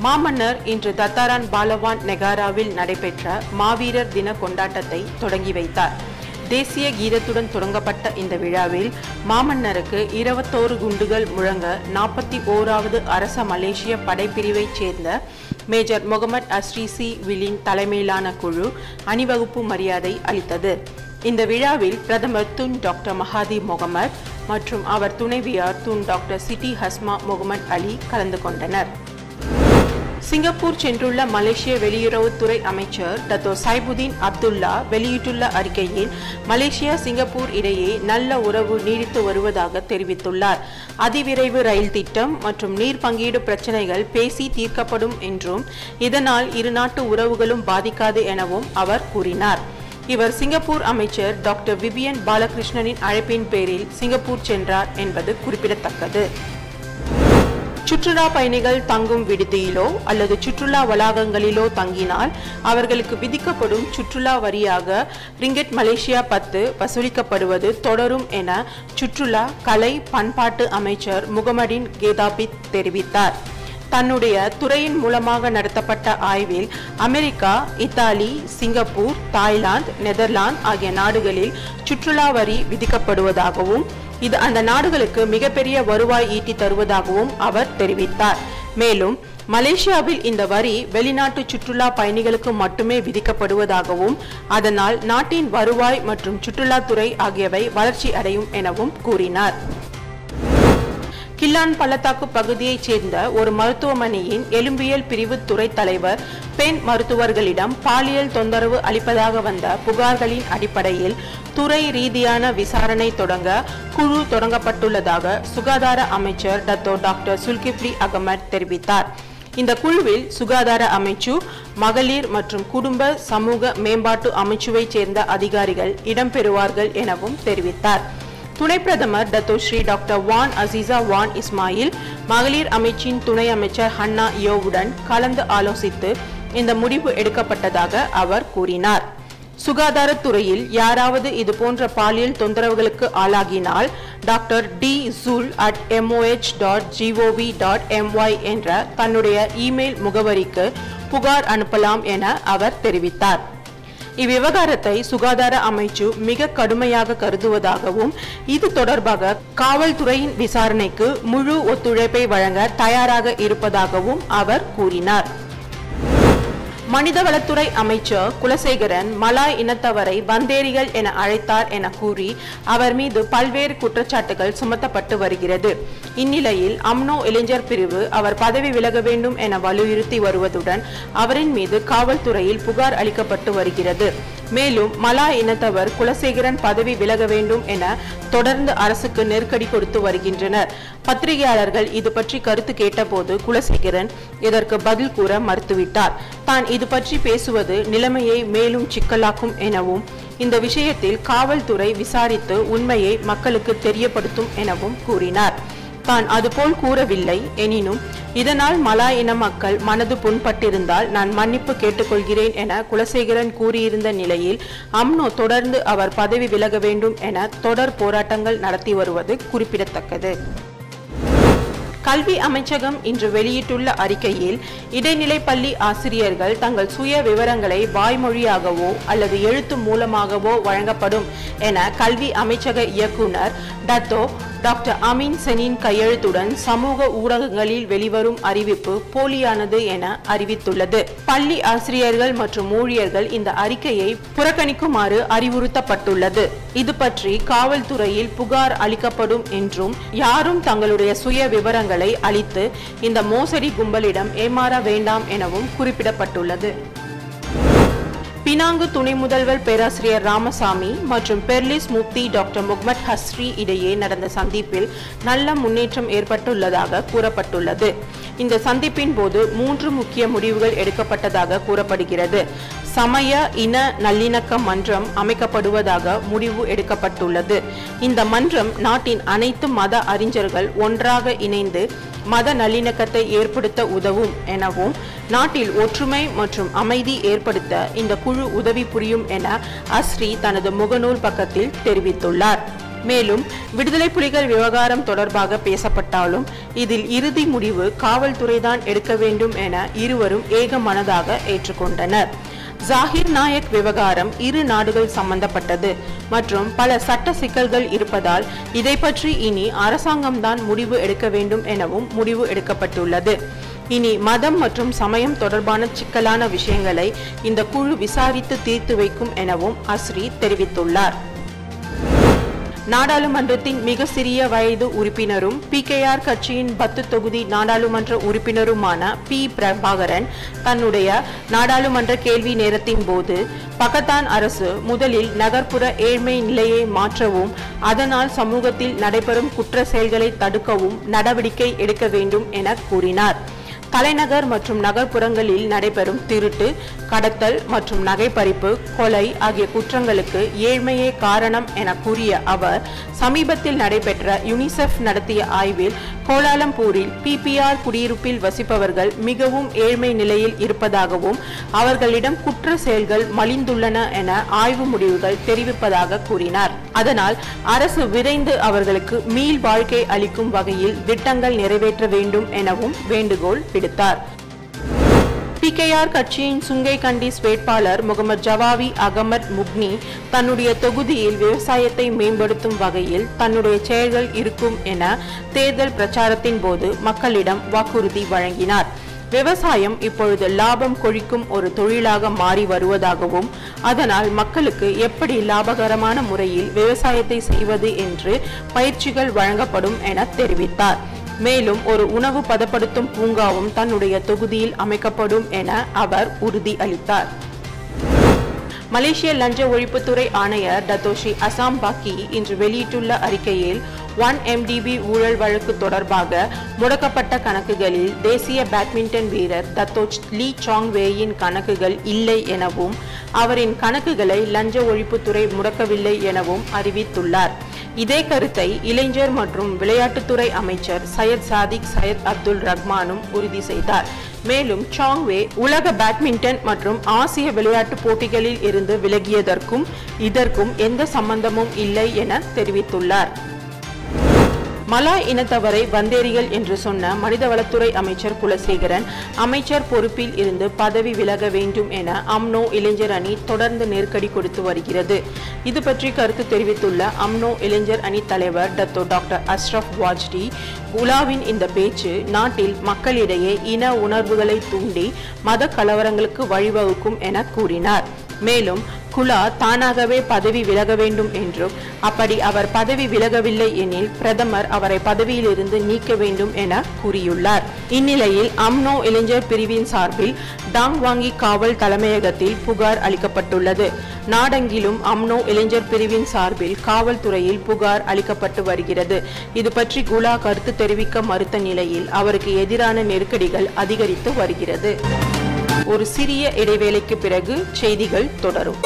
மாமன்னர் இன்று தத்தாரான் பாலவான் நெகாராவில் நடைபெற்ற மாவீரர் தின கொண்டாட்டத்தை தொடங்கி வைத்தார் தேசிய கீதத்துடன் தொடங்கப்பட்ட இந்த விழாவில் மாமன்னருக்கு இருபத்தோரு குண்டுகள் முழங்க நாற்பத்தி ஓராவது அரச மலேசிய படைப்பிரிவைச் சேர்ந்த மேஜர் முகமது அஸ்ரிசி விலின் தலைமையிலான குழு அணிவகுப்பு மரியாதை அளித்தது இந்த விழாவில் பிரதமர் துன் டாக்டர் மகாதி முகமது மற்றும் அவர் துணைவியார் Tun doctor Siti Hasmah Mohamad Ali கலந்து கொண்டனர் சிங்கப்பூர் சென்றுள்ள மலேசிய வெளியுறவுத்துறை அமைச்சர் டத்தோ சைபுதீன் அப்துல்லா வெளியிட்டுள்ள அறிக்கையில் மலேசியா சிங்கப்பூர் இடையே நல்ல உறவு நீடித்து வருவதாக தெரிவித்துள்ளார் அதிவிரைவு ரயில் திட்டம் மற்றும் நீர் பங்கீடு பிரச்சினைகள் பேசி தீர்க்கப்படும் என்றும் இதனால் இருநாட்டு உறவுகளும் பாதிக்காது எனவும் அவர் கூறினார் இவர் சிங்கப்பூர் அமைச்சர் டாக்டர் விவியன் பாலகிருஷ்ணனின் அழைப்பின் பேரில் சிங்கப்பூர் சென்றார் என்பது குறிப்பிடத்தக்கது சுற்றுலா பயணிகள் தங்கும் விடுதியிலோ அல்லது சுற்றுலா வளாகங்களிலோ தங்கினால் அவர்களுக்கு விதிக்கப்படும் சுற்றுலா வரியாக ரிங்கெட் மலேசியா பத்து வசூலிக்கப்படுவது தொடரும் என சுற்றுலா கலை பண்பாட்டு அமைச்சர் முகமடின் கேதாபித் தெரிவித்தார் தன்னுடைய துறையின் மூலமாக நடத்தப்பட்ட ஆய்வில் America Italy Singapore Thailand Netherlands ஆகிய நாடுகளில் சுற்றுலா வரி விதிக்கப்படுவதாகவும் இது அந்த நாடுகளுக்கு மிகப்பெரிய வருவாய் ஈட்டி தருவதாகவும் அவர் தெரிவித்தார் மேலும் மலேசியாவில் இந்த வரி வெளிநாட்டு சுற்றுலா பயணிகளுக்கு மட்டுமே விதிக்கப்படுவதாகவும் அதனால் நாட்டின் வருவாய் மற்றும் சுற்றுலாத்துறை ஆகியவை வளர்ச்சி அடையும் எனவும் கூறினார் கில்லான் பள்ளத்தாக்கு பகுதியைச் சேர்ந்த ஒரு மருத்துவமனையின் எலும்பியல் பிரிவு துறை தலைவர் பெண் மருத்துவர்களிடம் பாலியல் தொந்தரவு அளிப்பதாக வந்த புகார்களின் அடிப்படையில் துறை ரீதியான விசாரணை தொடங்க குழு தொடங்கப்பட்டுள்ளதாக சுகாதார அமைச்சர் டத்தோ டாக்டர் சுல்கிப்லி அகமட் தெரிவித்தார் இந்த குழுவில் சுகாதார அமைச்சு மகளிர் மற்றும் குடும்ப சமூக மேம்பாட்டு அமைச்சுவைச் சேர்ந்த அதிகாரிகள் இடம்பெறுவார்கள் எனவும் தெரிவித்தார் துணை பிரதமர் Datuk Seri doctor Wan Azizah Wan Ismail மகளிர் அமைச்சின் துணை அமைச்சர் ஹன்னா யோவுடன் கலந்து ஆலோசித்து இந்த முடிவு எடுக்கப்பட்டதாக அவர் கூறினார் சுகாதாரத்துறையில் யாராவது இது போன்ற பாலியல் தொந்தரவுகளுக்கு ஆளாகினால் doctor T Jul at MOH dot GOV dot MY என்ற தன்னுடைய இமெயில் முகவரிக்கு புகார் அனுப்பலாம் என அவர் தெரிவித்தார் இவ்விவகாரத்தை சுகாதார அமைச்சு மிக கடுமையாக கருதுவதாகவும் இது தொடர்பாக காவல்துறையின் விசாரணைக்கு முழு ஒத்துழைப்பை வழங்க தயாராக இருப்பதாகவும் அவர் கூறினார் மனிதவளத்துறை அமைச்சர் குலசேகரன் மலாய் இனத்தவரை வந்தேரிகள் என அழைத்தார் என கூறி அவர் மீது பல்வேறு குற்றச்சாட்டுகள் சுமத்தப்பட்டு வருகிறது இந்நிலையில் அம்னோ இளைஞர் பிரிவு அவர் பதவி விலக வேண்டும் என வலியுறுத்தி வருவதுடன் அவரின் மீது காவல்துறையில் புகார் அளிக்கப்பட்டு வருகிறது மேலும் மலா இனத்தவர் குலசேகரன் பதவி விலக வேண்டும் என தொடர்ந்து அரசுக்கு நெருக்கடி கொடுத்து வருகின்றனர் பத்திரிகையாளர்கள் இது பற்றி கருத்து கேட்டபோது குலசேகரன் இதற்கு பதில் கூற மறுத்துவிட்டார் தான் இது பற்றி பேசுவது நிலைமையை மேலும் சிக்கலாக்கும் எனவும் இந்த விஷயத்தில் காவல்துறை விசாரித்து உண்மையை மக்களுக்கு தெரியப்படுத்தும் எனவும் கூறினார் தான் அதுபோல் கூறவில்லை எனினும் இதனால் மலா இன மக்கள் மனது புண்பட்டிருந்தால் நான் மன்னிப்பு கேட்டுக்கொள்கிறேன் என குலசேகரன் கூறியிருந்த நிலையில் அம்னோ தொடர்ந்து அவர் பதவி விலக வேண்டும் என தொடர் போராட்டங்கள் நடத்தி வருவது குறிப்பிடத்தக்கது கல்வி அமைச்சகம் இன்று வெளியிட்டுள்ள அறிக்கையில் இடைநிலை பள்ளி ஆசிரியர்கள் தங்கள் சுய விவரங்களை வாய்மொழியாகவோ அல்லது எழுத்து மூலமாகவோ வழங்கப்படும் என கல்வி அமைச்சக இயக்குனர் டத்தோ டாக்டர் அமீன் செனின் கையெழுத்துடன் சமூக ஊடகங்களில் வெளிவரும் அறிவிப்பு போலியானது என அறிவித்துள்ளது பள்ளி ஆசிரியர்கள் மற்றும் ஊழியர்கள் இந்த அறிக்கையை புறக்கணிக்குமாறு அறிவுறுத்தப்பட்டுள்ளது இது பற்றி காவல்துறையில் புகார் அளிக்கப்படும் என்றும் யாரும் தங்களுடைய சுய விவரங்களை அளித்து இந்த மோசடி கும்பலிடம் ஏமாற வேண்டாம் எனவும் குறிப்பிடப்பட்டுள்ளது பினாங்கு துணை முதல்வர் பேராசிரியர் ராமசாமி மற்றும் பெர்லிஸ் முப்தி டாக்டர் முகமது ஹஸ்ரி இடையே நடந்த சந்திப்பில் நல்ல முன்னேற்றம் ஏற்பட்டுள்ளதாக கூறப்பட்டுள்ளது இந்த சந்திப்பின் போது மூன்று முக்கிய முடிவுகள் எடுக்கப்பட்டதாக கூறப்படுகிறது சமய இன நல்லிணக்க மன்றம் அமைக்கப்படுவதாக முடிவு எடுக்கப்பட்டுள்ளது இந்த மன்றம் நாட்டின் அனைத்து மத அறிஞர்கள் ஒன்றாக இணைந்து மத நல்லிணக்கத்தை ஏற்படுத்த உதவும் எனவும் நாட்டில் ஒற்றுமை மற்றும் அமைதி ஏற்படுத்த இந்த குழு உதவி புரியும் என அஸ்ரி தனது முகநூல் பக்கத்தில் தெரிவித்துள்ளார் மேலும் விடுதலை புலிகள் விவகாரம் தொடர்பாக பேசப்பட்டாலும் இதில் இறுதி முடிவு காவல்துறைதான் எடுக்க வேண்டும் என இருவரும் ஏகமனதாக ஏற்றுக்கொண்டனர் ஜாகிர் நாயக் விவகாரம் இரு நாடுகள் சம்பந்தப்பட்டது மற்றும் பல சட்ட சிக்கல்கள் இருப்பதால் இதை பற்றி இனி அரசாங்கம்தான் முடிவு எடுக்க வேண்டும் எனவும் முடிவு எடுக்கப்பட்டுள்ளது இனி மதம் மற்றும் சமயம் தொடர்பான சிக்கலான விஷயங்களை இந்த குழு விசாரித்து தீர்த்து வைக்கும் எனவும் அஸ்ரி தெரிவித்துள்ளார் நாடாளுமன்றத்தின் மிக சிறிய வயது உறுப்பினரும் பிகேஆர் கட்சியின் பத்து தொகுதி நாடாளுமன்ற உறுப்பினருமான பி பிரபாகரன் தன்னுடைய நாடாளுமன்ற கேள்வி நேரத்தின் போது பகத்தான் அரசு முதலில் நகர்ப்புற ஏழ்மை நிலையை மாற்றவும் அதனால் சமூகத்தில் நடைபெறும் குற்ற செயல்களை தடுக்கவும் நடவடிக்கை எடுக்க வேண்டும் என கூறினார் தலைநகர் மற்றும் நகர்ப்புறங்களில் நடைபெறும் திருட்டு கடத்தல் மற்றும் நகைப்பறிப்பு கொலை ஆகிய குற்றங்களுக்கு ஏழ்மையே காரணம் என கூறிய அவர் சமீபத்தில் நடைபெற்ற யுனிசெஃப் நடத்திய ஆய்வில் கோலாலம்பூரில் பிபிஆர் குடியிருப்பில் வசிப்பவர்கள் மிகவும் ஏழ்மை நிலையில் இருப்பதாகவும் அவர்களிடம் குற்ற செயல்கள் மலிந்துள்ளன என ஆய்வு முடிவுகள் தெரிவிப்பதாக கூறினார் அதனால் அரசு விரைந்து அவர்களுக்கு மீள் வாழ்க்கை அளிக்கும் வகையில் திட்டங்கள் நிறைவேற்ற வேண்டும் எனவும் வேண்டுகோள் விடுத்தார் பிகேஆர் கட்சியின் சுங்கை கண்டிஸ் வேட்பாளர் முகமது ஜவாவி அகமத் முக்னி தன்னுடைய தொகுதியில் விவசாயத்தை மேம்படுத்தும் வகையில் தன்னுடைய செயல்கள் இருக்கும் என தேர்தல் பிரச்சாரத்தின் போது மக்களிடம் வாக்குறுதி வழங்கினார் விவசாயம் இப்பொழுது லாபம் கொழிக்கும் ஒரு தொழிலாக மாறி வருவதாகவும் அதனால் மக்களுக்கு எப்படி லாபகரமான முறையில் விவசாயத்தை செய்வது என்று பயிற்சிகள் வழங்கப்படும் என தெரிவித்தார் மேலும் ஒரு உணவு பதப்படுத்தும் பூங்காவும் தன்னுடைய தொகுதியில் அமைக்கப்படும் என அவர் உறுதி அளித்தார் மலேசிய லஞ்ச ஒழிப்புத்துறை ஆணையர் டத்தோஷி அசாம் பாக்கி இன்று வெளியிட்டுள்ள அறிக்கையில் ஒன் எம்டிபி ஊழல் வழக்கு தொடர்பாக முடக்கப்பட்ட கணக்குகளில் தேசிய பேட்மிண்டன் வீரர் தத்தோச் லீ சாங் வேயின் கணக்குகள் இல்லை எனவும் அவரின் கணக்குகளை லஞ்ச ஒழிப்புத்துறை முடக்கவில்லை எனவும் அறிவித்துள்ளார் இதே கருத்தை இளைஞர் மற்றும் விளையாட்டுத்துறை அமைச்சர் சையத் சாதிக் சையத் அப்துல் ரஹ்மானும் உறுதி செய்தார் மேலும் சாங்வே உலக பேட்மிண்டன் மற்றும் ஆசிய விளையாட்டுப் போட்டிகளில் இருந்து விலகியதற்கும் இதற்கும் எந்த சம்பந்தமும் இல்லை என தெரிவித்துள்ளார் மலாய் இனத்தவரை வந்தேரிகள் என்று சொன்ன மனிதவளத்துறை அமைச்சர் குலசேகரன் அமைச்சர் பொறுப்பில் இருந்து பதவி விலக வேண்டும் என அம்னோ இளைஞர் அணி தொடர்ந்து நெருக்கடி கொடுத்து வருகிறது இது பற்றி கருத்து தெரிவித்துள்ள அம்னோ இளைஞர் அணி தலைவர் டத்தோ டாக்டர் அஷ்ரப் வாஜ்டி உலாவின் இந்த பேச்சு நாட்டில் மக்களிடையே இன உணர்வுகளை தூண்டி மத கலவரங்களுக்கு வழிவகுக்கும் என கூறினார் மேலும் குலா தானாகவே பதவி விலக வேண்டும் என்றும் அப்படி அவர் பதவி விலகவில்லை எனில் பிரதமர் அவரை பதவியிலிருந்து நீக்க வேண்டும் என கூறியுள்ளார் இந்நிலையில் அம்னோ இளைஞர் பிரிவின் சார்பில் டாங் வாங்கி காவல் தலைமையகத்தில் புகார் அளிக்கப்பட்டுள்ளது நாடெங்கிலும் அம்னோ இளைஞர் பிரிவின் சார்பில் காவல்துறையில் புகார் அளிக்கப்பட்டு வருகிறது இது பற்றி குலா கருத்து தெரிவிக்க மறுத்த நிலையில் அவருக்கு எதிரான நெருக்கடிகள் அதிகரித்து வருகிறது ஒரு சிறிய இடைவேளைக்கு பிறகு செய்திகள் தொடரும்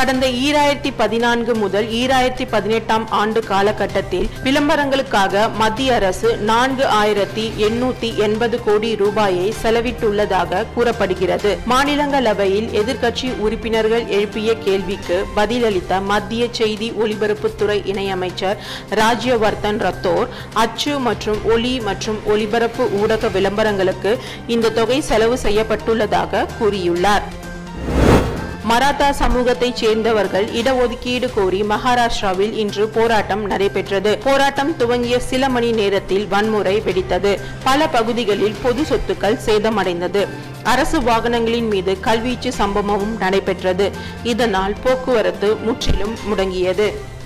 கடந்த ஈராயிரத்தி பதினான்கு முதல் ஈராயிரத்தி பதினெட்டாம் ஆண்டு காலகட்டத்தில் விளம்பரங்களுக்காக மத்திய அரசு நான்கு ஆயிரத்தி எண்ணூத்தி எண்பது கோடி ரூபாயை செலவிட்டுள்ளதாக கூறப்படுகிறது மாநிலங்களவையில் எதிர்க்கட்சி உறுப்பினர்கள் எழுப்பிய கேள்விக்கு பதிலளித்த மத்திய செய்தி ஒலிபரப்புத்துறை இணையமைச்சர் ராஜ்யவர்தன் ரத்தோர் அச்சு மற்றும் ஒலி மற்றும் ஒலிபரப்பு ஊடக விளம்பரங்களுக்கு இந்த தொகை செலவு செய்யப்பட்டுள்ளதாக கூறியுள்ளார் மராத்தா சமூகத்தைச் சேர்ந்தவர்கள் இடஒதுக்கீடு கோரி மகாராஷ்டிராவில் இன்று போராட்டம் நடைபெற்றது போராட்டம் துவங்கிய சில மணி நேரத்தில் வன்முறை வெடித்தது பல பகுதிகளில் பொது சொத்துக்கள் சேதமடைந்தது அரசு வாகனங்களின் மீது கல்வீச்சு சம்பவமும் நடைபெற்றது இதனால் போக்குவரத்து முற்றிலும் முடங்கியது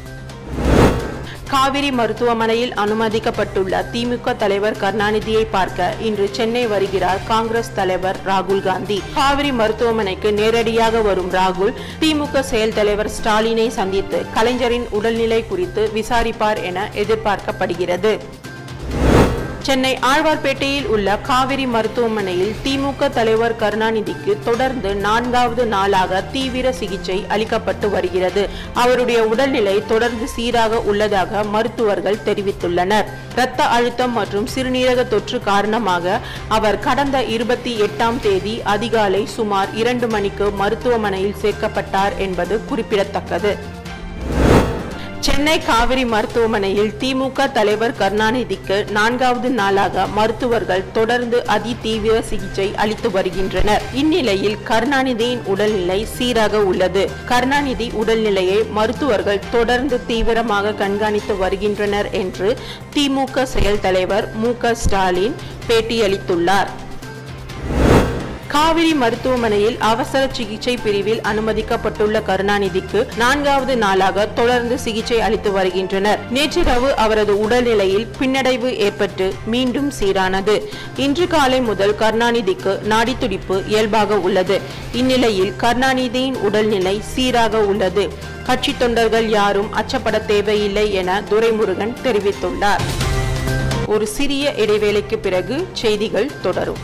காவிரி மருத்துவமனையில் அனுமதிக்கப்பட்டுள்ள திமுக தலைவர் கருணாநிதியை பார்க்க இன்று சென்னை வருகிறார் காங்கிரஸ் தலைவர் ராகுல் காந்தி காவிரி மருத்துவமனைக்கு நேரடியாக வரும் ராகுல் திமுக செயல் தலைவர் ஸ்டாலினை சந்தித்து கலைஞரின் உடல்நிலை குறித்து விசாரிப்பார் என எதிர்பார்க்கப்படுகிறது சென்னை ஆழ்வார்பேட்டையில் உள்ள காவிரி மருத்துவமனையில் திமுக தலைவர் கருணாநிதிக்கு தொடர்ந்து நான்காவது நாளாக தீவிர சிகிச்சை அளிக்கப்பட்டு வருகிறது அவருடைய உடல்நிலை தொடர்ந்து சீராக உள்ளதாக மருத்துவர்கள் தெரிவித்துள்ளனர் இரத்த அழுத்தம் மற்றும் சிறுநீரக தொற்று காரணமாக அவர் கடந்த இருபத்தி எட்டாம் தேதி அதிகாலை சுமார் இரண்டு மணிக்கு மருத்துவமனையில் சேர்க்கப்பட்டார் என்பது குறிப்பிடத்தக்கது சென்னை காவிரி மருத்துவமனையில் திமுக தலைவர் கருணாநிதிக்கு நான்காவது நாளாக மருத்துவர்கள் தொடர்ந்து அதி தீவிர சிகிச்சை அளித்து வருகின்றனர் இந்நிலையில் கருணாநிதியின் உடல்நிலை சீராக உள்ளது கருணாநிதி உடல்நிலையை மருத்துவர்கள் தொடர்ந்து தீவிரமாக கண்காணித்து வருகின்றனர் என்று திமுக செயல் தலைவர் மு ஸ்டாலின் பேட்டியளித்துள்ளார் காவிரி மருத்துவமனையில் அவசர சிகிச்சை பிரிவில் அனுமதிக்கப்பட்டுள்ள கருணாநிதிக்கு நான்காவது நாளாக தொடர்ந்து சிகிச்சை அளித்து வருகின்றனர் நேற்றிரவு அவரது உடல்நிலையில் பின்னடைவு ஏற்பட்டு மீண்டும் சீரானது இன்று காலை முதல் கருணாநிதிக்கு நாடித்துடிப்பு இயல்பாக உள்ளது இந்நிலையில் கருணாநிதியின் உடல்நிலை சீராக உள்ளது கட்சி தொண்டர்கள் யாரும் அச்சப்பட தேவையில்லை என துரைமுருகன் தெரிவித்துள்ளார் ஒரு சிறிய இடைவேளைக்கு பிறகு செய்திகள் தொடரும்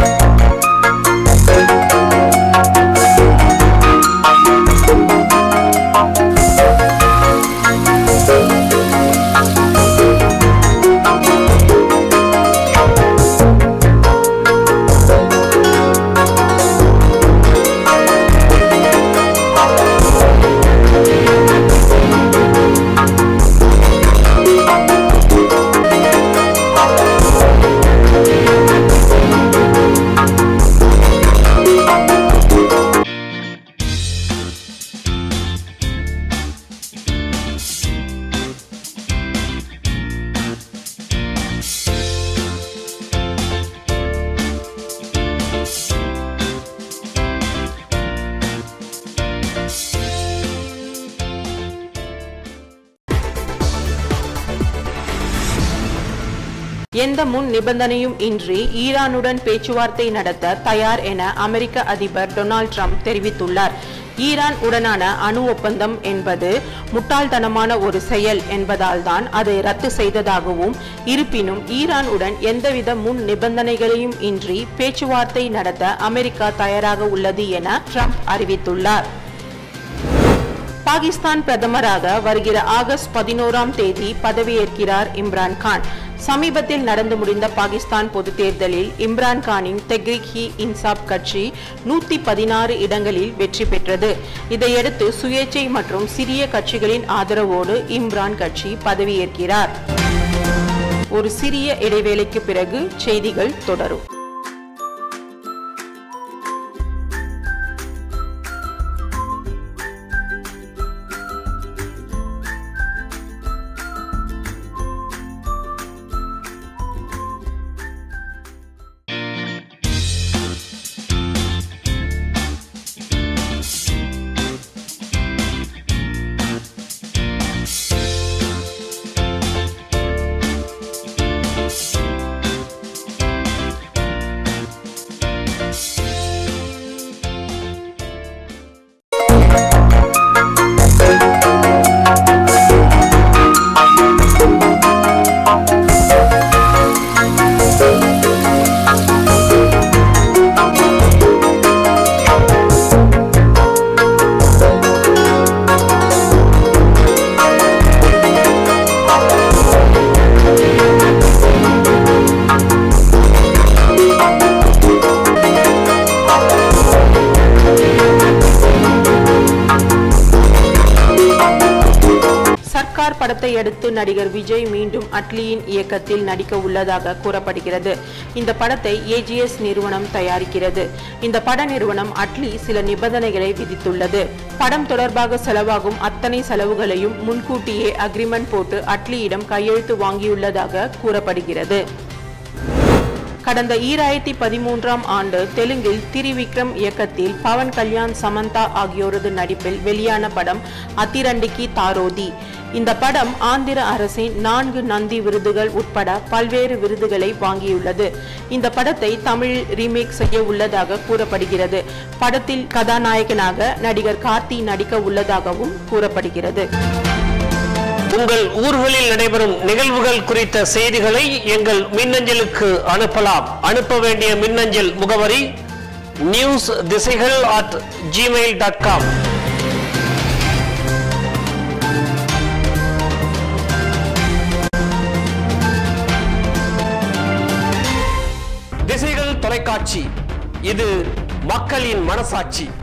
எந்த முன் நிபந்தனையும் இன்றி ஈரானுடன் பேச்சுவார்த்தை நடத்த தயார் என அமெரிக்க அதிபர் டொனால்ட் ட்ரம்ப் தெரிவித்துள்ளார் ஈரான் உடனான அணு ஒப்பந்தம் என்பது முட்டாள்தனமான ஒரு செயல் என்பதால் தான் அதை ரத்து செய்ததாகவும் இருப்பினும் ஈரானுடன் எந்தவித முன் நிபந்தனைகளையும் இன்றி பேச்சுவார்த்தை நடத்த அமெரிக்கா தயாராக உள்ளது என ட்ரம்ப் அறிவித்துள்ளார் பாகிஸ்தான் பிரதமராக வருகிற ஆகஸ்ட் பதினோராம் தேதி பதவியேற்கிறார் இம்ரான் கான் சமீபத்தில் நடந்து முடிந்த பாகிஸ்தான் பொது தேர்தலில் இம்ரான் கானின் தெக்ரிக் ஹி இன்சாப் கட்சி நூத்தி பதினாறு இடங்களில் வெற்றி பெற்றது இதையடுத்து சுயேட்சை மற்றும் சிறிய கட்சிகளின் ஆதரவோடு இம்ரான் கட்சி பதவியேற்கிறார் ஒரு சிறிய இடைவேளைக்கு பிறகு செய்திகள் தொடரும் இதையடுத்து நடிகர் விஜய் மீண்டும் அட்லியின் இயக்கத்தில் நடிக்க உள்ளதாக கூறப்படுகிறது இந்த படத்தை ஏஜிஎஸ் நிறுவனம் தயாரிக்கிறது இந்த பட நிறுவனம் அட்லி சில நிபந்தனைகளை விதித்துள்ளது படம் தொடர்பாக செலவாகும் அத்தனை செலவுகளையும் முன்கூட்டியே அக்ரிமெண்ட் போட்டு அட்லியிடம் கையெழுத்து வாங்கியுள்ளதாக கூறப்படுகிறது கடந்த ஈராயிரத்தி பதிமூன்றாம் ஆண்டு தெலுங்கில் திரிவிக்ரம் இயக்கத்தில் பவன் கல்யாண் சமந்தா ஆகியோரது நடிப்பில் வெளியான படம் அத்திரண்டிக்கி தாரோதி இந்த படம் ஆந்திர அரசின் நான்கு நந்தி விருதுகள் உட்பட பல்வேறு விருதுகளை வாங்கியுள்ளது இந்த படத்தை தமிழில் ரீமேக் செய்ய உள்ளதாக கூறப்படுகிறது படத்தில் கதாநாயகனாக நடிகர் கார்த்தி நடிக்க உள்ளதாகவும் கூறப்படுகிறது உங்கள் ஊர்களில் நடைபெறும் நிகழ்வுகள் குறித்த செய்திகளை எங்கள் மின்னஞ்சலுக்கு அனுப்பலாம் அனுப்ப வேண்டிய மின்னஞ்சல் முகவரி நியூஸ் திசைகள் அட் ஜிமெயில் டாட் காம் திசைகள் தொலைக்காட்சி இது மக்களின் மனசாட்சி